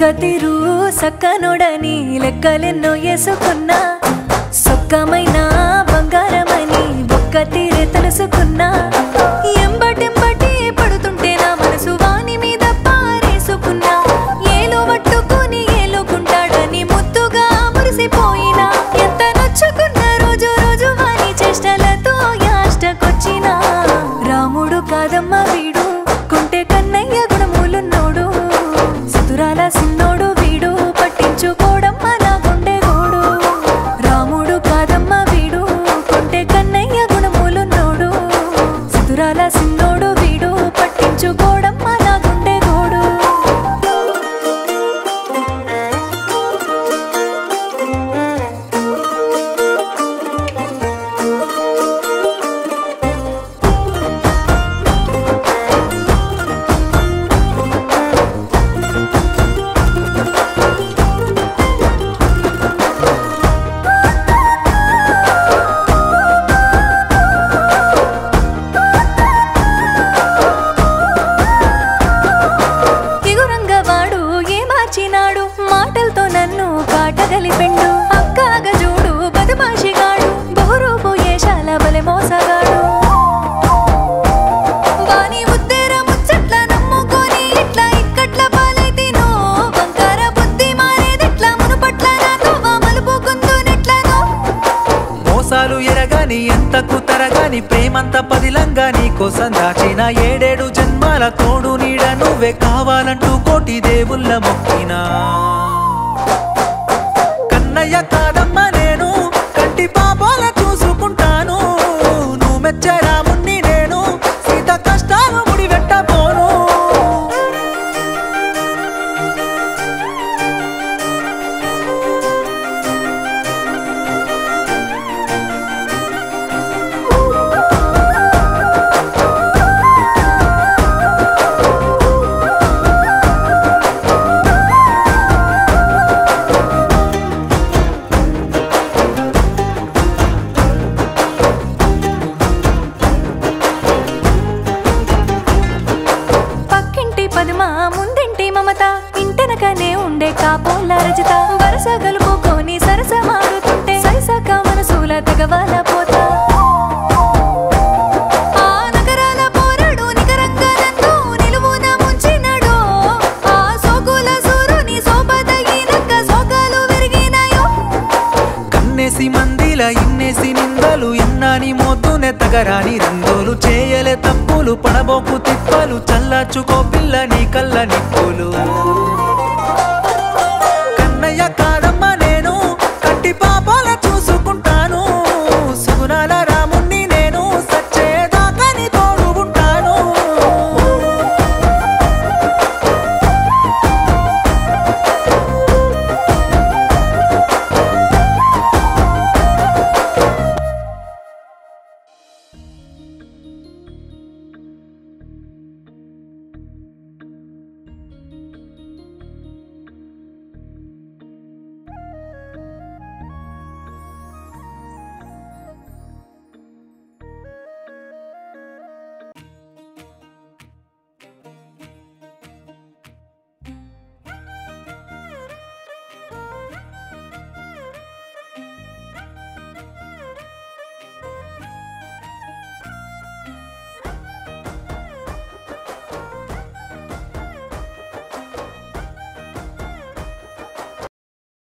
తీరు సక్కనోడని లెక్కలెన్నో వేసుకున్నా సొక్కమైన బంగారమని ఒక్క తీరే తెలుసుకున్నా ఎంబటెంబటి పడుతుంటే నా మనసు వాని మీద పారేసుకున్నా ఏలో పట్టుకుని ఏలుకుంటాడని ముద్దుగా మురిసిపోయినా ఎంత నొచ్చుకున్న రోజు రోజు వాని చేష్టలతో యాష్టకొచ్చినా రాముడు కాదమ్మ వీడు కుంటే కన్నయ్య గుణములున్నోడు సుతురాల సిన్నోడు వీడు పట్టించుకోవడమ్మ నా గుండె గోడు రాముడు కాదమ్మ వీడు కొంటే కన్నయ్య గుణములున్నోడు సుతురాల సిన్నోడు వీడు పట్టించుకోవడమ్మ నా గుండె గోడు ఎగురంగ వాడు ఏ మార్చినాడు మాటలతో నన్ను కాటగలిపిండు అక్కాగ చూడు బదుమాషిగాడు బహురూపు ఏషాల బలె మోసగాడు వాని ఉద్దేర ముచ్చట్ల నమ్ముకొని ఇట్లా ఇక్కట్ల పాలైతేనో వంకర బుద్ధి మారేదిట్లా మునుపట్ల నాతో మలుపు గుందునెట్లనో మోసాలు ఎరగాని ఎంతకు తరగాని ప్రేమంత పదిలంగా నీ కోసం దాచిన ఏడేడు జన్మాల తోడు నీడ నువ్వే కావాలంటూ కోటి దేవుళ్ళ మొక్కినా కన్నయ్య కాదమ్మ నేను కంటి పాపాల చూసుకుంటాను నువ్వు మెచ్చే రాముణ్ణి నేను సీత కష్టాలు ముడివెట్టబోను పక్కింటి పద్మ ముందింటి మమత ఇంటెనకనే ఉండే కాపోల రజిత వరస గలుపుకొని సరస మారుతుంటే సరిసక మనసుల తెగవాల పోతా ఆ నగరాల పోరాడు నికరంగా నన్ను నిలువున ముంచినడో ఆ సోకుల సూరుని సోపదగినక్క సోకాలు విరిగినాయో కన్నేసి మందిల ఇన్నేసి నిందలు ఎన్నాని మోతునే తగరాని రంగులు చేయలే తప్పులు పడబోకు తిప్పలు చల్లార్చుకో పిల్ల నీ కళ్ళ నిప్పులు